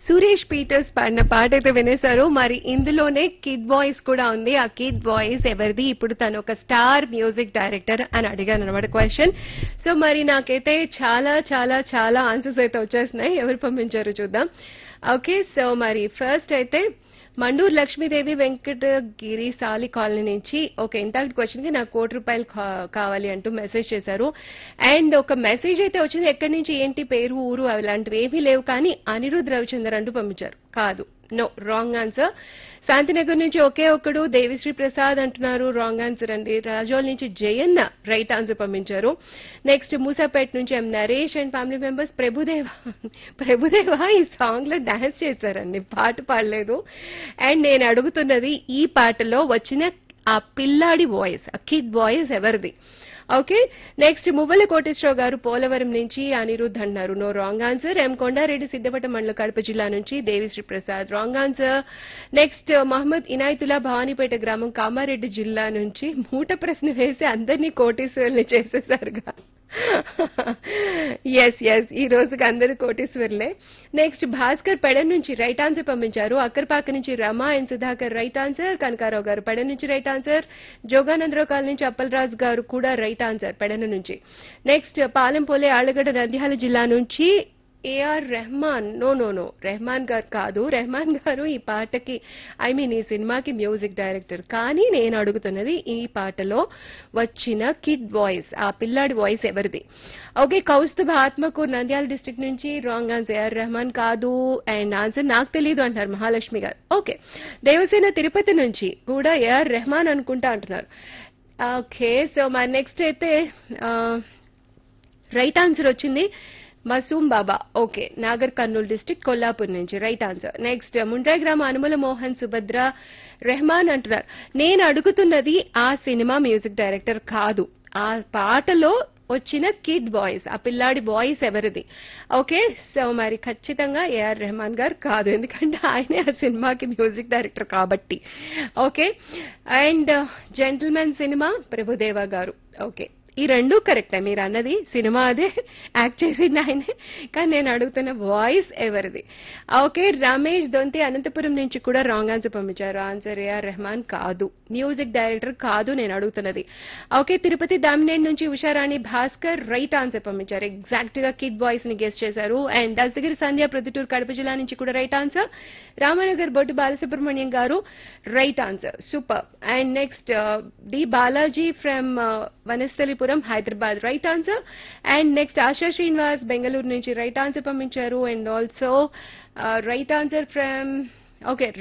Suresh Peter's పాడిన పాట అయితే వినేశారు మరి ఇందులోనే కిడ్ వాయిస్ కూడా ఉంది ఆ కిడ్ వాయిస్ ఎవరిది ఇప్పుడు తను ఒక స్టార్ మ్యూజిక్ డైరెక్టర్ అని అడిగాను అనమాట క్వశ్చన్ సో మరి నాకైతే చాలా చాలా చాలా ఆన్సర్స్ అయితే వచ్చేస్తున్నాయి ఎవరు పంపించారు చూద్దాం ఓకే సో మరి ఫస్ట్ అయితే మండూరు లక్ష్మీదేవి వెంకటగిరి సాలి కాలనీ నుంచి ఒక ఇంటాక్ట్ క్వశ్చన్ కి నాకు కోటి రూపాయలు కా- కావాలి అంటూ మెసేజ్ చేశారు అండ్ ఒక మెసేజ్ అయితే వచ్చింది ఎక్కడి నుంచి ఏంటి పేరు ఊరు అలాంటివి ఏమీ లేవు కానీ అనిరుద్ రవిచందర్ అంటూ పంపించారు కాదు నో రాంగ్ ఆన్సర్ శాంతినగర్ నుంచి ఒకే ఒక్కడు దేవిశ్రీ ప్రసాద్ అంటున్నారు రాంగ్ ఆన్సర్ అండి రాజోల్ నుంచి జయన్న రైట్ ఆన్సర్ పంపించారు నెక్స్ట్ మూసాపేట్ నుంచి M Naresh and family members Prabhudeva Prabhudeva ఈ సాంగ్ లో డాన్స్ చేశారండి పాట పాడలేదు అండ్ నేను అడుగుతున్నది ఈ పాటలో వచ్చిన ఆ పిల్లాడి వాయిస్ ఆ కిడ్ వాయిస్ ఎవరిది ఓకే నెక్స్ట్ మువ్వల కోటేశ్వరరావు గారు పోలవరం నుంచి అనిరుద్ధ్ అన్నారు no wrong answer M Kondareddy Siddapatta మండల కడప జిల్లా నుంచి Devisri Prasad wrong answer next Mohammed Inayatullah Bhavanipeta గ్రామం కామారెడ్డి జిల్లా నుంచి మూట ప్రశ్న వేసి అందరినీ కోటీశ్వరుల్ని చేసేసారుగా ఎస్ ఎస్ ఈ రోజుకి అందరూ కోటీశ్వర్లే నెక్స్ట్ భాస్కర్ పెడ నుంచి రైట్ ఆన్సర్ పంపించారు అక్కర్పాక నుంచి Rama and Sudhakar right answer Kanakarao గారు పెడ నుంచి రైట్ ఆన్సర్ జోగానందరావు కాలనీ నుంచి అప్పలరాజు గారు కూడా రైట్ ఆన్సర్ పెడన నుంచి నెక్స్ట్ పాలెంపోలే ఆళ్లగడ్డ నంద్యాల జిల్లా నుంచి A R Rahman no no no Rahman గారు కాదు రెహమాన్ గారు ఈ పాటకి ఐ మీన్ ఈ సినిమాకి మ్యూజిక్ డైరెక్టర్ కానీ నేను అడుగుతున్నది ఈ పాటలో వచ్చిన కిడ్ వాయిస్ ఆ పిల్లాడి వాయిస్ ఎవరిది ఓకే కౌస్తుభ ఆత్మకూర్ నంద్యాల డిస్ట్రిక్ట్ నుంచి రాంగ్ ఆన్సర్ ఏఆర్ రెహమాన్ కాదు అండ్ ఆన్సర్ నాకు తెలియదు అంటారు మహాలక్ష్మి గారు ఓకే దేవసేన తిరుపతి నుంచి కూడా ఏఆర్ రెహమాన్ అనుకుంటా అంటున్నారు ఓకే సో మరి నెక్స్ట్ అయితే రైట్ ఆన్సర్ వచ్చింది Masoom Baba okay Nagarkurnool district Kollapur నుంచి రైట్ ఆన్సర్ నెక్స్ట్ ముండ్రాయి గ్రామ అనుమల మోహన్ సుభద్ర రెహమాన్ అంటున్నారు నేను అడుగుతున్నది ఆ సినిమా మ్యూజిక్ డైరెక్టర్ కాదు ఆ పాటలో వచ్చిన కిడ్ వాయిస్ ఆ పిల్లాడి వాయిస్ ఎవరిది ఓకే సో మరి ఖచ్చితంగా ఏఆర్ రెహమాన్ గారు కాదు ఎందుకంటే ఆయనే ఆ సినిమాకి మ్యూజిక్ డైరెక్టర్ కాబట్టి okay and gentleman cinema Prabhudeva garu okay ఈ రెండు కరెక్టే మీరు అన్నది సినిమా అదే యాక్ట్ చేసింది ఆయనే కానీ నేను అడుగుతున్న వాయిస్ ఎవరిది ఓకే రమేష్ దొంతి అనంతపురం నుంచి కూడా రాంగ్ ఆన్సర్ పంపించారు ఆన్సర్ ఏఆర్ రెహమాన్ కాదు మ్యూజిక్ డైరెక్టర్ కాదు నేను అడుగుతున్నది ఓకే తిరుపతి దామినేట్ నుంచి ఉషారాణి భాస్కర్ రైట్ ఆన్సర్ పంపించారు ఎగ్జాక్ట్ గా కిడ్ వాయిస్ ని గెస్ట్ చేశారు అండ్ దస్తగిరి సంధ్య ప్రొద్దుటూరు కడప జిల్లా నుంచి కూడా right answer Ramanagar Bottu Balasubrahmanyam garu right answer super and next D Balaji from Vanasthalipuram Hyderabad right answer and next Asha Srinivas Bengaluru నుంచి రైట్ ఆన్సర్ పంపించారు and also right answer from okay